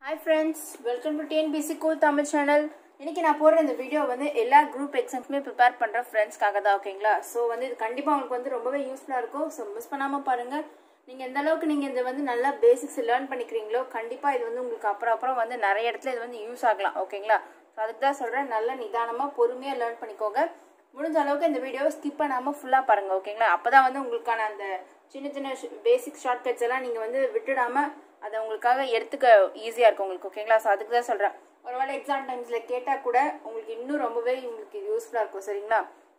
hi friends welcome to TNPSC cool Tamil channel இன்னைக்கு நான் போடுற இந்த வீடியோ வந்து எல்லா குரூப் எக்ஸாம்ஸுமே ப்ரிப்பேர் பண்ணுற ஃப்ரெண்ட்ஸ்க்காக தான் ஓகேங்களா ஸோ வந்து இது கண்டிப்பாக உங்களுக்கு வந்து ரொம்பவே யூஸ்ஃபுல்லாக இருக்கும் ஸோ மிஸ் பண்ணாமல் பாருங்கள் நீங்கள் எந்த அளவுக்கு நீங்கள் இந்த வந்து நல்லா பேசிக்ஸ் லேர்ன் பண்ணிக்கிறீங்களோ கண்டிப்பாக இது வந்து உங்களுக்கு அப்புறம் அப்புறம் வந்து நிறைய இடத்துல இது வந்து யூஸ் ஆகலாம் ஓகேங்களா ஸோ அதுக்கு தான் சொல்கிறேன் நல்ல நிதானமாக பொறுமையாக லேர்ன் பண்ணிக்கோங்க முடிஞ்ச அளவுக்கு இந்த வீடியோவை ஸ்கிப் பண்ணாமல் ஃபுல்லாக பாருங்கள் ஓகேங்களா அப்போ தான் வந்து உங்களுக்கான அந்த சின்ன சின்ன பேசிக் ஷார்ட்கட்ஸ் எல்லாம் நீங்கள் வந்து விட்டுடாமல் அதை உங்களுக்காக எடுத்துக்க ஈஸியாக இருக்கும் உங்களுக்கு ஓகேங்களா ஸோ அதுக்கு தான் சொல்கிறேன் ஒருவேளை எக்ஸாம் டைம்ஸில் கேட்டால் கூட உங்களுக்கு இன்னும் ரொம்பவே உங்களுக்கு யூஸ்ஃபுல்லாக இருக்கும் சரிங்களா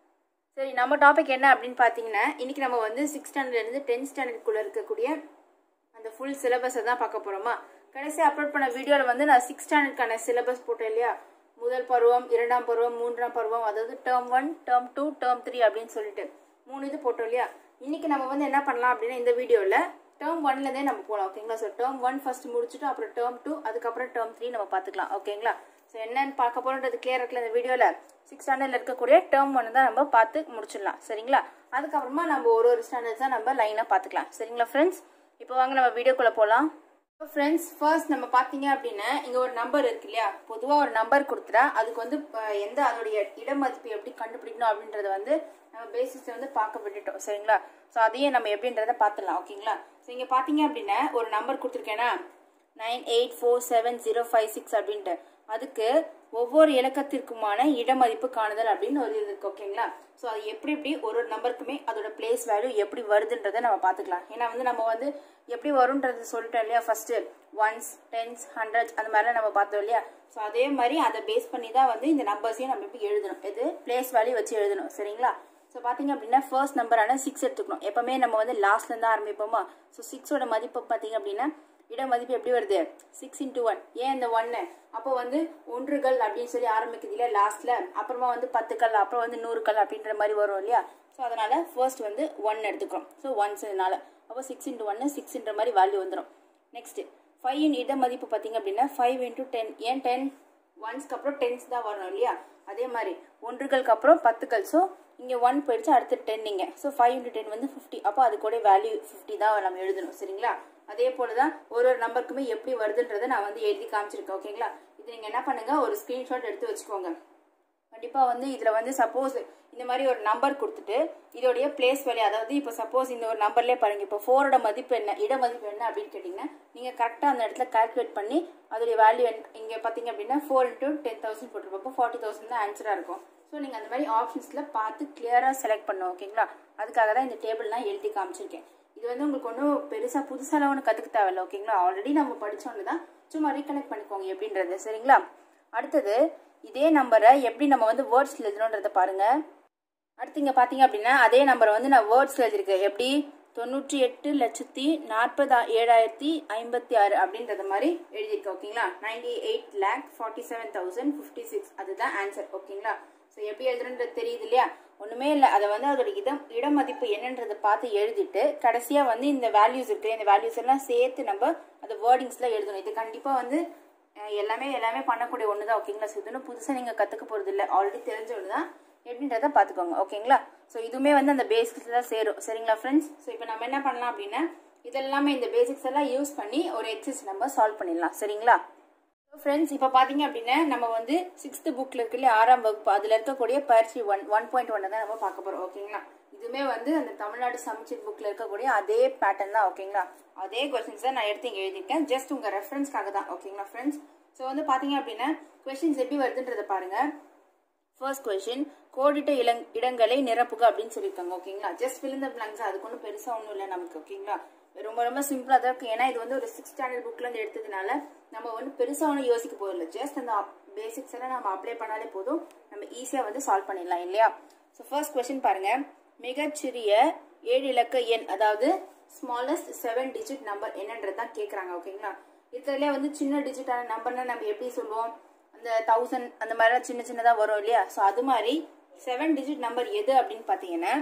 சரி நம்ம டாபிக் என்ன அப்படின்னு பார்த்தீங்கன்னா இன்னைக்கு நம்ம வந்து சிக்ஸ் ஸ்டாண்டர்ட்லேருந்து டென்த் ஸ்டாண்டர்டுக்குள்ளே இருக்கக்கூடிய அந்த ஃபுல் சிலபஸை தான் பார்க்க போகிறோமா கடைசி அப்லோட் பண்ண வீடியோவில் வந்து நான் சிக்ஸ் ஸ்டாண்டர்டுக்கான சிலபஸ் போட்டேன் இல்லையா முதல் பருவம் இரண்டாம் பருவம் மூன்றாம் பருவம் அதாவது term one term two term three அப்படின்னு சொல்லிட்டு மூணு இது போட்டோம் இல்லையா இன்னைக்கு நம்ம வந்து என்ன பண்ணலாம் அப்படின்னா இந்த வீடியோவில் டேர்ம் ஒன்லேருந்தே நம்ம போகலாம் ஓகேங்களா ஸோ டேர்ம் ஒன் ஃபர்ஸ்ட் முடிச்சுட்டு அப்புறம் டேர்ம் டூ அதுக்கப்புறம் டேர்ம் த்ரீ நம்ம பார்த்துக்கலாம் ஓகேங்களா ஸோ என்னன்னு பார்க்க போகிறோன்றது கிளியர் இருக்குல்ல இந்த வீடியோவில் சிக்ஸ் ஸ்டாண்டர்டில் இருக்கக்கூடிய டேர்ம் ஒன்று தான் நம்ம பார்த்து முடிச்சிடலாம் சரிங்களா அதுக்கப்புறமா நம்ம ஒரு ஒரு ஸ்டாண்டர்ட்ஸ் தான் நம்ம லைனாக பார்த்துக்கலாம் சரிங்களா ஃப்ரெண்ட்ஸ் இப்போ வாங்க நம்ம வீடியோக்குள்ளே போகலாம் ஃப்ரெண்ட்ஸ் ஃபர்ஸ்ட் நம்ம பார்த்தீங்க அப்படின்னா இங்கே ஒரு நம்பர் இருக்கு இல்லையா பொதுவாக ஒரு நம்பர் கொடுத்துட்டா அதுக்கு வந்து அஹ், எந்த அதோடைய இடமதிப்பு எப்படி கண்டுபிடிக்கணும் அப்படின்றத வந்து நம்ம பேசிஸை வந்து பார்க்க விட்டுட்டோம் சரிங்களா ஸோ அதையும் நம்ம எப்படின்றத பார்த்துடலாம் ஓகேங்களா ஸோ இங்கே பார்த்தீங்க அப்படின்னா ஒரு நம்பர் கொடுத்துருக்கேன்னா nine eight four seven zero five six அப்படின்ட்டு அதுக்கு ஒவ்வொரு இலக்கத்திற்குமான இடமதிப்பு காணுதல் அப்படின்னு ஒரு இது இருக்கு ஓகேங்களா ஸோ அது எப்படி எப்படி ஒரு ஒரு நம்பருக்குமே அதோட பிளேஸ் வேல்யூ எப்படி வருதுன்றதை நம்ம பார்த்துக்கலாம் ஏன்னா வந்து நம்ம வந்து எப்படி வரும்ன்றது சொல்லிட்டோம் இல்லையா ஃபர்ஸ்ட் ஒன்ஸ் டென்ஸ் ஹண்ட்ரட்ஸ் அந்த மாதிரிலாம் நம்ம பார்த்தோம் இல்லையா ஸோ அதே மாதிரி அதை பேஸ் பண்ணி தான் வந்து இந்த நம்பர்ஸையும் நம்ம எப்படி எழுதணும் இது பிளேஸ் வேல்யூ வச்சு எழுதணும் சரிங்களா ஸோ பார்த்தீங்க அப்படின்னா ஃபர்ஸ்ட் நம்பரான சிக்ஸ் எடுத்துக்கணும் எப்பவுமே நம்ம வந்து லாஸ்ட்லேருந்து ஆரம்பிப்போமா ஸோ சிக்ஸோட மதிப்பு பார்த்தீங்க அப்படின்னா இட மதிப்பு எப்படி வருது சிக்ஸ் இன்டூ ஒன் ஏன் இந்த ஒன்னு அப்போ வந்து ஒன்றுகள் அப்படின்னு சொல்லி ஆரம்பிக்குது இல்லையா லாஸ்ட்ல அப்புறமா வந்து பத்துக்கள் அப்புறம் வந்து நூறுக்கள் அப்படின்ற மாதிரி வரும் இல்லையா ஸோ அதனால ஃபர்ஸ்ட் வந்து ஒன் எடுத்துக்கிறோம் ஸோ ஒன்ஸ்னால அப்போ சிக்ஸ் இன்டூ ஒன்னு சிக்ஸ்ன்ற மாதிரி வேல்யூ வந்துடும் நெக்ஸ்ட் ஃபைவ் இன் இட மதிப்பு பார்த்தீங்க அப்படின்னா ஃபைவ் இன்டூ டென் ஏன் டென் ஒன்ஸ்க்கு அப்புறம் டென்ஸ் தான் வரணும் இல்லையா அதே மாதிரி ஒன்றுகளுக்கு அப்புறம் பத்துக்கள் ஸோ இங்கே ஒன் போயிடுச்சு அடுத்து டென் இங்கே ஸோ ஃபைவ் இன்ட்டு டென் வந்து ஃபிஃப்டி அப்போ அது கூட வேல்யூ ஃபிஃப்டி தான் நம்ம எழுதணும் சரிங்களா அதே போல தான் ஒரு ஒரு நம்பருக்குமே எப்படி வருதுன்றதை நான் வந்து எழுதி காமிச்சிருக்கேன் ஓகேங்களா இது நீங்கள் என்ன பண்ணுங்க ஒரு ஸ்க்ரீன்ஷாட் எடுத்து வச்சுக்கோங்க கண்டிப்பாக வந்து இதில் வந்து சப்போஸ் இந்த மாதிரி ஒரு நம்பர் கொடுத்துட்டு இதோடைய பிளேஸ் வேல்யூ அதாவது இப்போ சப்போஸ் இந்த ஒரு நம்பர்லேயே பாருங்க இப்போ ஃபோரோட மதிப்பு என்ன இட மதிப்பு என்ன அப்படின்னு கேட்டிங்கன்னா நீங்கள் கரெக்டாக அந்த இடத்துல கால்குலேட் பண்ணி அதோடைய வேல்யூ இங்கே பார்த்தீங்க அப்படின்னா ஃபோர் இன்ட்டு டென் தௌசண்ட் போட்டிருப்போம் ஃபார்ட்டி தௌசண்ட் தான் ஆன்சராக இருக்கும் ஸோ நீங்கள் அந்த மாதிரி ஆப்ஷன்ஸில் பார்த்து கிளியராக செலக்ட் பண்ணணும் ஓகேங்களா அதுக்காக தான் இந்த டேபிள்லாம் எழுதி காமிச்சிருக்கேன் இது வந்து உங்களுக்கு ஒன்றும் பெருசாக புதுசாலாம் ஒன்று கற்றுக்க தேவையில்ல ஓகேங்களா ஆல்ரெடி நம்ம படித்தோன்னு தான் சும்மா ரீகனெக்ட் பண்ணிக்கோங்க எப்படின்றது சரிங்களா அடுத்தது இதே நம்பரை எப்படி நம்ம வந்து வேர்ட்ஸில் எழுதணுன்றத பாருங்க அடுத்து இங்கே பார்த்தீங்க அப்படின்னா அதே நம்பரை வந்து நான் வேர்ட்ஸில் எழுதியிருக்கேன் எப்படி தொண்ணூற்றி எட்டு லட்சத்தி நாற்பதா ஏழாயிரத்தி ஐம்பத்தி ஆறு அப்படின்றத மாதிரி எழுதியிருக்கேன் ஓகேங்களா ninety eight lakh forty seven thousand fifty six அதுதான் ஆன்சர் ஓகேங்களா ஸோ எப்படி எழுதுறன்றது தெரியுது இல்லையா ஒன்றுமே இல்லை அதை வந்து அதோட இடம் இட மதிப்பு என்னன்றதை பார்த்து எழுதிட்டு கடைசியாக வந்து இந்த வேல்யூஸ் இருக்கு இந்த வேல்யூஸ் எல்லாம் சேர்த்து நம்ம அந்த வேர்டிங்ஸில் எழுதணும் இது கண்டிப்பாக வந்து அஹ், எல்லாமே எல்லாமே பண்ணக்கூடிய ஒன்று தான் ஓகேங்களா ஸோ இதுன்னு புதுசாக நீங்கள் கற்றுக்க போகிறது இல்லை ஆல்ரெடி தெரிஞ்ச ஒன்று தான் எப்படின்றத பார்த்துக்கோங்க ஓகேங்களா ஸோ இதுவுமே வந்து அந்த பேசிக்ஸ் தான் சேரும் சரிங்களா ஃப்ரெண்ட்ஸ் ஸோ இப்போ நம்ம என்ன பண்ணலாம் அப்படின்னா இதெல்லாமே இந்த பேசிக்ஸ் எல்லாம் யூஸ் பண்ணி ஒரு எக்ஸசைஸ் நம்ம சால்வ் பண்ணிடலாம் சரிங்களா ஃப்ரெண்ட்ஸ் இப்போ பார்த்தீங்க அப்படின்னா நம்ம வந்து சிக்ஸ்த் புக்கில் இருக்கு இல்லையா ஆறாம் வகுப்பு அதில் இருக்கக்கூடிய பயிற்சி ஒன் ஒன் பாயிண்ட் ஒன்னை தான் நம்ம பார்க்க போகிறோம் ஓகேங்களா இதுவுமே வந்து அந்த தமிழ்நாடு சமச்சீர் புக்கில் இருக்கக்கூடிய அதே பேட்டர்ன் தான் ஓகேங்களா அதே கொஸ்டின்ஸ் தான் நான் எடுத்து இங்கே எழுதியிருக்கேன் ஜஸ்ட் உங்கள் ரெஃபரன்ஸ்க்காக தான் ஓகேங்களா ஃப்ரெண்ட்ஸ் ஸோ வந்து பார்த்தீங்க அப்படின்னா கொஸ்டின்ஸ் எப்படி வருதுன்றதை பாருங்க ஃபர்ஸ்ட் கொஸ்டின் கோடிட்ட இளங் இடங்களை நிரப்புக அப்படின்னு சொல்லியிருக்காங்க ஓகேங்களா just fill in the blanks அதுக்கு ஒன்றும் பெருசாக ஒன்றும் இல்லை நமக்கு ஓகேங்களா ரொம்ப ரொம்ப சிம்பிளாக தான் இருக்கு ஏன்னா இது வந்து ஒரு சிக்ஸ் ஸ்டாண்டர்ட் புக்ல இருந்து எடுத்ததுனால நம்ம வந்து பெருசாக ஒன்றும் யோசிக்க போதில்லை ஜஸ்ட் அந்த பேசிக்ஸ் எல்லாம் நம்ம அப்ளை பண்ணாலே போதும் நம்ம ஈஸியாக வந்து சால்வ் பண்ணிடலாம் இல்லையா ஸோ ஃபர்ஸ்ட் கொஸ்டின் பாருங்க மிகச்சிறிய ஏழு இலக்க எண் அதாவது ஸ்மாலஸ்ட் செவன் டிஜிட் நம்பர் என்னன்றது தான் கேட்குறாங்க ஓகேங்களா இருக்கிறதுலே வந்து சின்ன டிஜிட்டான நம்பர்னா நம்ம எப்படி சொல்லுவோம் அந்த தௌசண்ட் அந்த மாதிரிலாம் சின்ன சின்னதாக வரும் இல்லையா ஸோ அது மாதிரி செவன் டிஜிட் நம்பர் எது அப்படின்னு பார்த்தீங்கன்னா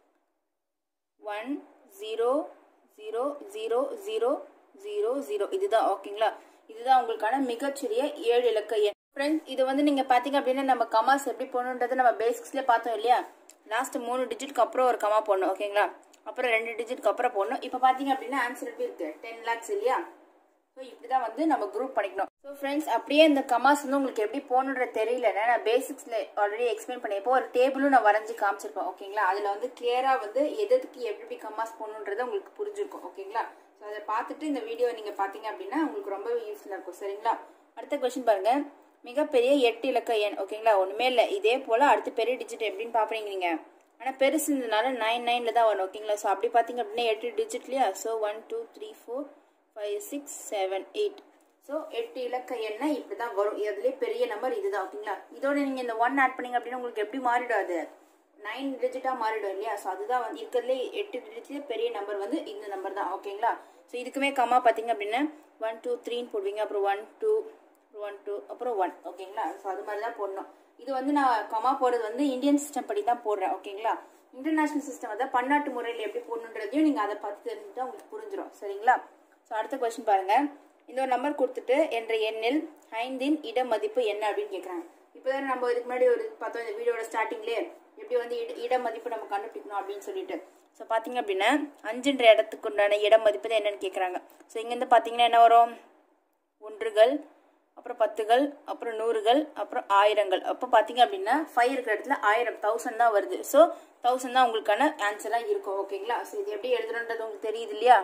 one zero zero zero zero zero zero இதுதான் ஓகேங்களா இதுதான் உங்களுக்கான மிகச்சிறிய ஏழு இலக்க எண் ஃப்ரெண்ட்ஸ் இது வந்து நீங்க பாத்தீங்க அப்படின்னா நம்ம கமாஸ் எப்படி போடணுன்றது நம்ம பேசிக்ஸ்ல பார்த்தோம் இல்லையா லாஸ்ட் மூணு டிஜிட்க்கு அப்புறம் ஒரு கமா போடணும் ஓகேங்களா அப்புறம் ரெண்டு டிஜிட்க்கு அப்புறம் போடணும் இப்போ பாத்தீங்க அப்படின்னா ஆன்சர் எப்படி இருக்கு டென் லேக்ஸ் இல்லையா ஸோ இப்படி தான் வந்து நம்ம குரூப் பண்ணிக்கணும் ஸோ ஃப்ரெண்ட்ஸ் அப்படியே இந்த கமாஸ் வந்து உங்களுக்கு எப்படி போகணுன்ற தெரியலன்னா நான் பேசிக்ஸில் ஆல்ரெடி எக்ஸ்பிளைன் பண்ணியிருப்போம் ஒரு டேபிளும் நான் வரைஞ்சி காமிச்சிருப்பேன் ஓகேங்களா அதில் வந்து கிளியராக வந்து எதுக்கு எப்படி கமாஸ் போகணுன்றது உங்களுக்கு புரிஞ்சிருக்கும் ஓகேங்களா ஸோ அதை பார்த்துட்டு இந்த வீடியோ நீங்கள் பார்த்தீங்க அப்படின்னா உங்களுக்கு ரொம்பவே யூஸ்ஃபுல்லாக இருக்கும் சரிங்களா அடுத்த கொஸ்டின் பாருங்க மிகப்பெரிய எட்டு இலக்க எண் ஓகேங்களா ஒன்றுமே இல்லை இதே போல் அடுத்த பெரிய டிஜிட் எப்படின்னு பார்ப்பீங்க நீங்கள் ஆனால் பெருசு இருந்ததுனால நைன் நைனில் தான் வரும் ஓகேங்களா ஸோ அப்படி பார்த்தீங்க அப்படின்னா எட்டு டிஜிட்லையா so one two three four five six seven eight so எட்டு இலக்க எண்ணை இப்படி தான் வரும் இதுலேயே பெரிய நம்பர் இதுதான் ஓகேங்களா இதோட நீங்கள் இந்த ஒன் ஆட் பண்ணீங்க அப்படின்னா உங்களுக்கு எப்படி மாறிடும் அது நைன் டிஜிட்டாக மாறிடும் இல்லையா ஸோ அதுதான் வந்து இருக்கிறதுலே எட்டு டிஜிட்லேயே பெரிய நம்பர் வந்து இந்த நம்பர் தான் ஓகேங்களா ஸோ இதுக்குமே கம்மா பார்த்தீங்க அப்படின்னா ஒன் டூ த்ரீன்னு போடுவீங்க அப்புறம் ஒன் டூ ஒன் டூ அப்புறம் ஒன் ஓகேங்களா ஸோ அது மாதிரி தான் போடணும் இது வந்து நான் கமா போடுறது வந்து இந்தியன் சிஸ்டம் படி தான் போடுறேன் ஓகேங்களா இன்டர்நேஷனல் சிஸ்டம் அதாவது பன்னாட்டு முறையில் எப்படி போடணுன்றதையும் நீங்கள் அதை பார்த்து தெரிஞ்சுட்டா உங்களுக்கு புரிஞ்சிடும் சரிங்களா ஸோ அடுத்த கொஸ்டின் பாருங்க இந்த ஒரு நம்பர் கொடுத்துட்டு என்ற எண்ணில் ஐந்தின் இட மதிப்பு என்ன அப்படின்னு கேட்குறாங்க இப்போதான் நம்ம இதுக்கு முன்னாடி ஒரு பார்த்தோம் இந்த வீடியோட ஸ்டார்டிங்லேயே எப்படி வந்து இட இட மதிப்பு நம்ம கண்டுபிடிக்கணும் அப்படின்னு சொல்லிட்டு ஸோ பார்த்தீங்க அப்படின்னா அஞ்சுன்ற இடத்துக்கு உண்டான இட மதிப்பு தான் என்னன்னு கேட்குறாங்க ஸோ இங்கேருந்து பார்த்தீங்கன்னா என்ன வரும் ஒன்றுகள் அப்புறம் பத்துகள் அப்புறம் நூறுகள் அப்புறம் ஆயிரங்கள் அப்போ பார்த்தீங்க அப்படின்னா ஃபைவ் இருக்கிற இடத்துல ஆயிரம் தௌசண்ட் தான் வருது ஸோ தௌசண்ட் தான் உங்களுக்கான ஆன்சராக இருக்கும் ஓகேங்களா ஸோ இது எப்படி எழுதணுன்றது உங்களுக்கு தெரியுது இல்லையா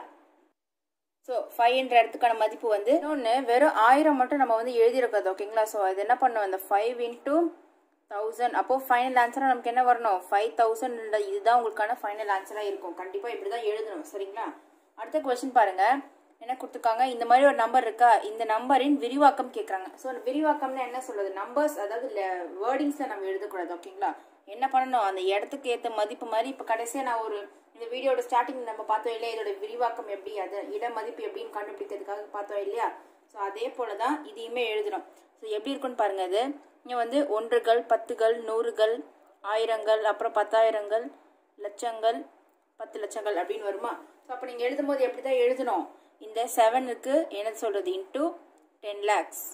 ஸோ ஃபைவ்ன்ற இடத்துக்கான மதிப்பு வந்து இன்னொன்று வெறும் ஆயிரம் மட்டும் நம்ம வந்து எழுதியிருக்காது ஓகேங்களா ஸோ அது என்ன பண்ணோம் அந்த ஃபைவ் இன்ட்டு தௌசண்ட் அப்போ ஃபைனல் ஆன்சராக நமக்கு என்ன வரணும் ஃபைவ் தௌசண்ட் இதுதான் உங்களுக்கான ஃபைனல் ஆன்சராக இருக்கும் கண்டிப்பாக இப்படி தான் எழுதணும் சரிங்களா அடுத்த கொஸ்டின் பாருங்க என்ன கொடுத்துருக்காங்க இந்த மாதிரி ஒரு நம்பர் இருக்கா இந்த நம்பரின் விரிவாக்கம் கேட்குறாங்க ஸோ விரிவாக்கம்னா என்ன சொல்றது நம்பர்ஸ் அதாவது வேர்டிங்ஸை நம்ம எழுதக்கூடாது ஓகேங்களா என்ன பண்ணணும் அந்த இடத்துக்கு ஏற்ற மதிப்பு மாதிரி இப்போ கடைசியாக நான் ஒரு இந்த வீடியோட ஸ்டார்டிங் நம்ம பார்த்தோம் இல்லையா இதோட விரிவாக்கம் எப்படி அது இட மதிப்பு எப்படின்னு கண்டுபிடிக்கிறதுக்காக பார்த்தோம் இல்லையா ஸோ அதே போல தான் இதையுமே எழுதணும் ஸோ எப்படி இருக்குன்னு பாருங்க இது இங்கே வந்து ஒன்றுகள் பத்துகள் நூறுகள் ஆயிரங்கள் அப்புறம் பத்தாயிரங்கள் லட்சங்கள் பத்து லட்சங்கள் அப்படின்னு வருமா ஸோ அப்போ நீங்கள் எழுதும்போது எப்படி தான் எழுதணும் இந்த செவனுக்கு என்ன சொல்கிறது இன்ட்டு டென் லேக்ஸ்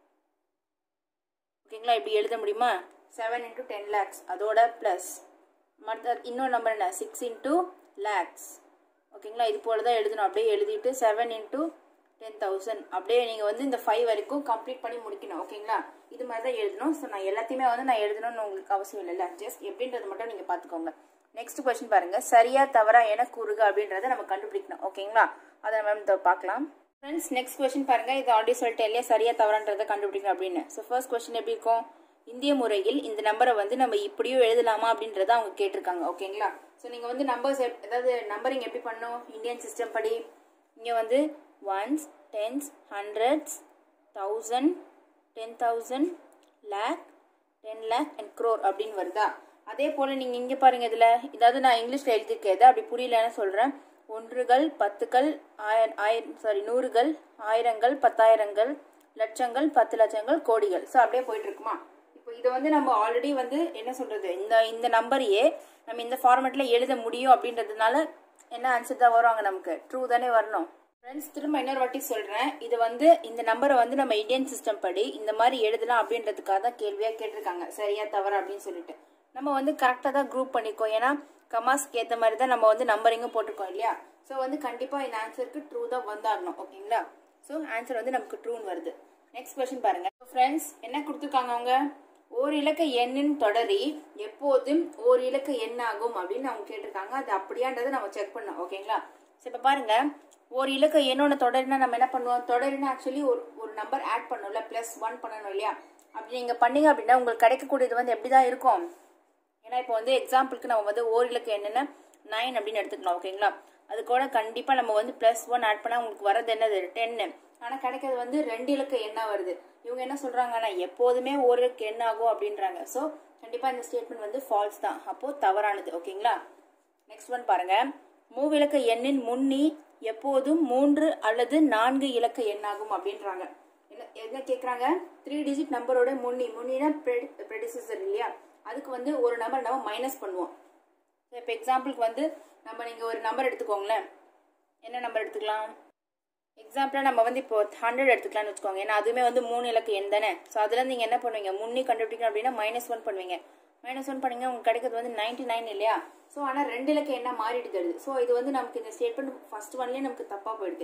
ஓகேங்களா இப்படி எழுத முடியுமா செவன் இன்ட்டு டென் லேக்ஸ் அதோட ப்ளஸ் மற்ற இன்னொரு நம்பர் என்ன சிக்ஸ் இன்ட்டு லேக்ஸ் ஓகேங்களா இது போல தான் எழுதணும் அப்படியே எழுதிட்டு செவன் இன்ட்டு டென் தௌசண்ட் அப்படியே நீங்கள் வந்து இந்த ஃபைவ் வரைக்கும் கம்ப்ளீட் பண்ணி முடிக்கணும் ஓகேங்களா இது மாதிரி தான் எழுதணும் ஸோ நான் எல்லாத்தையுமே வந்து நான் எழுதணும்னு உங்களுக்கு அவசியம் இல்லைல்ல ஜஸ்ட் எப்படின்றது மட்டும் நீங்கள் பார்த்துக்கோங்க நெக்ஸ்ட் கொஸ்டின் பாருங்க சரியா தவறா என கூறுக அப்படின்றத நம்ம கண்டுபிடிக்கணும் ஓகேங்களா அதை நம்ம இந்த பார்க்கலாம் ஃப்ரெண்ட்ஸ் நெக்ஸ்ட் கொஸ்டின் பாருங்க இது ஆல்ரெடி சொல்லிட்டேன் இல்லையா சரியா தவறான்றதை கண்டுபிடிக்கணும் அப்படின்னு ஸோ ஃபர்ஸ்ட் கொஸ்டின் எப்படி இருக்கும் இந்திய முறையில் இந்த நம்பரை வந்து நம்ம இப்படியும் எழுதலாமா அப்படின்றத அவங்க கேட்டிருக்காங்க ஓகேங்களா ஸோ நீங்கள் வந்து நம்பர்ஸ் அதாவது நம்பரிங் எப்படி பண்ணணும் இந்தியன் சிஸ்டம் படி இங்கே வந்து ones tens hundreds thousand ten thousand lakh ten lakh and crore அப்படின்னு வருதா அதே போல் நீங்கள் இங்கே பாருங்கள் இதில் இதாவது நான் இங்கிலீஷில் எழுதிருக்கேன் அப்படி புரியலன்னு சொல்கிறேன் ஒன்றுகள் பத்துக்கள் ஆயிர ஆயிரம் சாரி நூறுகள் ஆயிரங்கள் பத்தாயிரங்கள் லட்சங்கள் பத்து லட்சங்கள் கோடிகள் ஸோ அப்படியே போயிட்டு இருக்குமா இப்போ இதை வந்து நம்ம ஆல்ரெடி வந்து என்ன சொல்கிறது இந்த இந்த நம்பரையே நம்ம இந்த ஃபார்மேட்டில் எழுத முடியும் அப்படின்றதுனால என்ன ஆன்சர் தான் வருவாங்க நமக்கு ட்ரூ தானே வரணும் ஃப்ரெண்ட்ஸ் திரும்ப இன்னொரு வாட்டி சொல்கிறேன் இது வந்து இந்த நம்பரை வந்து நம்ம இந்தியன் சிஸ்டம் படி இந்த மாதிரி எழுதலாம் அப்படின்றதுக்காக தான் கேள்வியாக கேட்டிருக்காங்க சரியா தவறா அப்படின்னு சொல்லிட்டு நம்ம வந்து கரெக்டாக தான் குரூப் பண்ணிக்கோ ஏன்னா கமாஸ்க்கு ஏற்ற மாதிரி தான் நம்ம வந்து நம்பரிங்கும் போட்டிருக்கோம் இல்லையா ஸோ வந்து கண்டிப்பாக இந்த ஆன்சருக்கு ட்ரூ தான் வந்தாகணும் ஓகேங்களா ஸோ ஆன்சர் வந்து நமக்கு ட்ரூன்னு வருது நெக்ஸ்ட் கொஸ்டின் பாருங்க ஃப்ரெண்ட்ஸ் என்ன கொடுத்துருக்காங்க அவங்க ஓர் இலக்க எண்ணின் தொடரி எப்போதும் ஓர் இலக்க எண் ஆகும் அப்படின்னு அவங்க கேட்டிருக்காங்க அது அப்படியான்றதை நம்ம செக் பண்ணோம் ஓகேங்களா ஸோ இப்போ பாருங்க ஒரு இலக்க எண்ணோட தொடரினா நம்ம என்ன பண்ணுவோம் தொடரினா ஆக்சுவலி ஒரு ஒரு நம்பர் ஆட் பண்ணணும்ல ப்ளஸ் ஒன் பண்ணணும் இல்லையா அப்படி நீங்கள் பண்ணீங்க அப்படின்னா உங்களுக்கு கிடைக்கக்கூடியது வந்து எப்படி தான் இருக்கும் ஏன்னா இப்போ வந்து எக்ஸாம்பிளுக்கு நம்ம வந்து ஓர் இலக்கு என்னென்ன நைன் அப்படின்னு எடுத்துக்கலாம் ஓகேங்களா அது கூட கண்டிப்பாக நம்ம வந்து ப்ளஸ் ஒன் ஆட் பண்ணால் உங்களுக்கு வரது என்னது டென்னு ஆனால் கிடைக்கிறது வந்து ரெண்டு இலக்க எண்ணா வருது இவங்க என்ன சொல்கிறாங்கன்னா எப்போதுமே ஒரு இலக்கு எண் ஆகும் அப்படின்றாங்க ஸோ கண்டிப்பாக இந்த ஸ்டேட்மெண்ட் வந்து ஃபால்ஸ் தான் அப்போது தவறானது ஓகேங்களா நெக்ஸ்ட் ஒன் பாருங்க மூவிலக்க எண்ணின் முன்னி எப்போதும் மூன்று அல்லது நான்கு இலக்க எண்ணாகும் அப்படின்றாங்க என்ன என்ன கேட்குறாங்க த்ரீ டிஜிட் நம்பரோட முன்னி முன்னினா ப்ரெடிசஸர் இல்லையா அதுக்கு வந்து ஒரு நம்பர் நம்ம மைனஸ் பண்ணுவோம் இப்போ எக்ஸாம்பிளுக்கு வந்து நம்ம நீங்கள் ஒரு நம்பர் எடுத்துக்கோங்களேன் என்ன நம்பர் எடுத்துக்கலாம் எக்ஸாம்பிளாக நம்ம வந்து இப்போ ஹண்ட்ரட் எடுத்துக்கலாம்னு வச்சுக்கோங்க ஏன்னா அதுவுமே வந்து மூணு இலக்கு எண் தானே ஸோ அதில் நீங்கள் என்ன பண்ணுவீங்க முன்னி கண்டுபிடிக்கணும் அப்படின்னா மைனஸ் ஒன் பண்ணுவீங்க மைனஸ் ஒன் பண்ணீங்க உங்களுக்கு கிடைக்கிறது வந்து நைன்டி நைன் இல்லையா ஸோ ஆனால் ரெண்டு இலக்கு என்ன மாறிட்டு தருது ஸோ இது வந்து நமக்கு இந்த ஸ்டேட்மெண்ட் ஃபர்ஸ்ட் ஒன்லேயே நமக்கு தப்பாக போயிடுது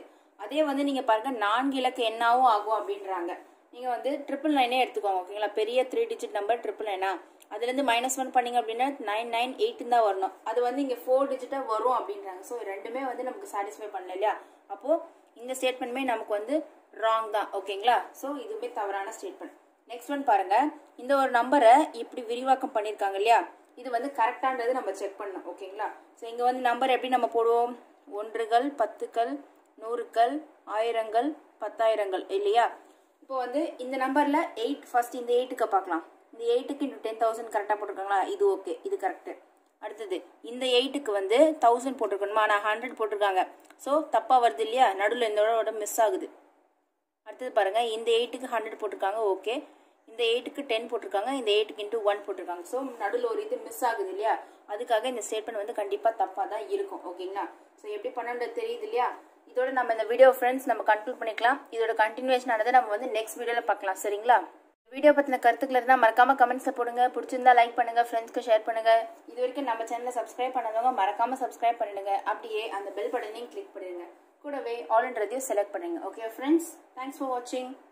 அதே வந்து நீங்கள் பாருங்கள் நான்கு இலக்கு என்னாவும் ஆகும் அப்படின்றாங்க நீங்கள் வந்து ட்ரிபிள் நைனே எடுத்துக்கோங்க ஓகேங்களா பெரிய த்ரீ டிஜிட் நம்பர் ட்ரிபிள் நைனா அதுலேருந்து மைனஸ் ஒன் பண்ணிங்க அப்படின்னா நைன் நைன் எயிட்டுன்னு தான் வரணும் அது வந்து இங்கே ஃபோர் டிஜிட்டாக வரும் அப்படின்றாங்க ஸோ ரெண்டுமே வந்து நமக்கு சாட்டிஸ்ஃபை பண்ணல இல்லையா அப்போது இந்த ஸ்டேட்மெண்ட்டுமே நமக்கு வந்து ராங் தான் ஓகேங்களா ஸோ இதுவுமே தவறான ஸ்டேட்மெண்ட் நெக்ஸ்ட் ஒன் பாருங்க இந்த ஒரு நம்பரை இப்படி விரிவாக்கம் பண்ணியிருக்காங்க இல்லையா இது வந்து கரெக்டான்றது நம்ம செக் பண்ணணும் ஓகேங்களா ஸோ இங்கே வந்து நம்பர் எப்படி நம்ம போடுவோம் ஒன்றுகள் பத்துக்கள் நூறுக்கள் ஆயிரங்கள் பத்தாயிரங்கள் இல்லையா இப்போ வந்து இந்த நம்பரில் எயிட் ஃபர்ஸ்ட் இந்த எயிட்டுக்கு பார்க்கலாம் இந்த எயிட்டுக்கு இன்ட்டு டென் தௌசண்ட் கரெக்டாக போட்டிருக்காங்களா இது ஓகே இது கரெக்டு அடுத்தது இந்த எயிட்டுக்கு வந்து தௌசண்ட் போட்டிருக்கணுமா ஆனால் ஹண்ட்ரட் போட்டிருக்காங்க ஸோ தப்பாக வருது இல்லையா நடுவில் இந்த மிஸ் ஆகுது அடுத்தது பாருங்க இந்த எயிட்டுக்கு ஹண்ட்ரட் போட்டிருக்காங்க ஓகே இந்த எயிட்டுக்கு டென் போட்டிருக்காங்க இந்த எயிட்டுக்கு இன்ட்டு ஒன் போட்டிருக்காங்க ஸோ நடுவில் ஒரு இது மிஸ் ஆகுது இல்லையா அதுக்காக இந்த ஸ்டேட்மெண்ட் வந்து கண்டிப்பாக தப்பாக தான் இருக்கும் ஓகேங்களா ஸோ எப்படி பண்ணணுன்றது தெரியுது இல்லையா இதோட நம்ம இந்த வீடியோ ஃப்ரெண்ட்ஸ் நம்ம கன்க்ளூட் பண்ணிக்கலாம் இதோட கண்டினியூஷன் ஆனதை நம்ம வந்து நெக்ஸ்ட் வீடியோவில் பார்க்கலாம் சரிங்களா வீடியோ பற்றின கருத்துக்கள் இருந்தால் மறக்காம கமெண்ட்ஸை போடுங்க பிடிச்சிருந்தா லைக் பண்ணுங்க ஃப்ரெண்ட்ஸ்க்கு ஷேர் பண்ணுங்க இது வரைக்கும் நம்ம சேனலை சப்ஸ்கிரைப் பண்ணாதவங்க மறக்காம சப்ஸ்கிரைப் பண்ணிடுங்க அப்படியே அந்த பெல் பட்டனையும் கிளிக் பண்ணிடுங்க கூடவே ஆல்ன்றதையும் செலக்ட் பண்ணுங்க ஓகே ஃப்ரெண்ட்ஸ் தேங்க்ஸ் ஃபார் வாட்சிங்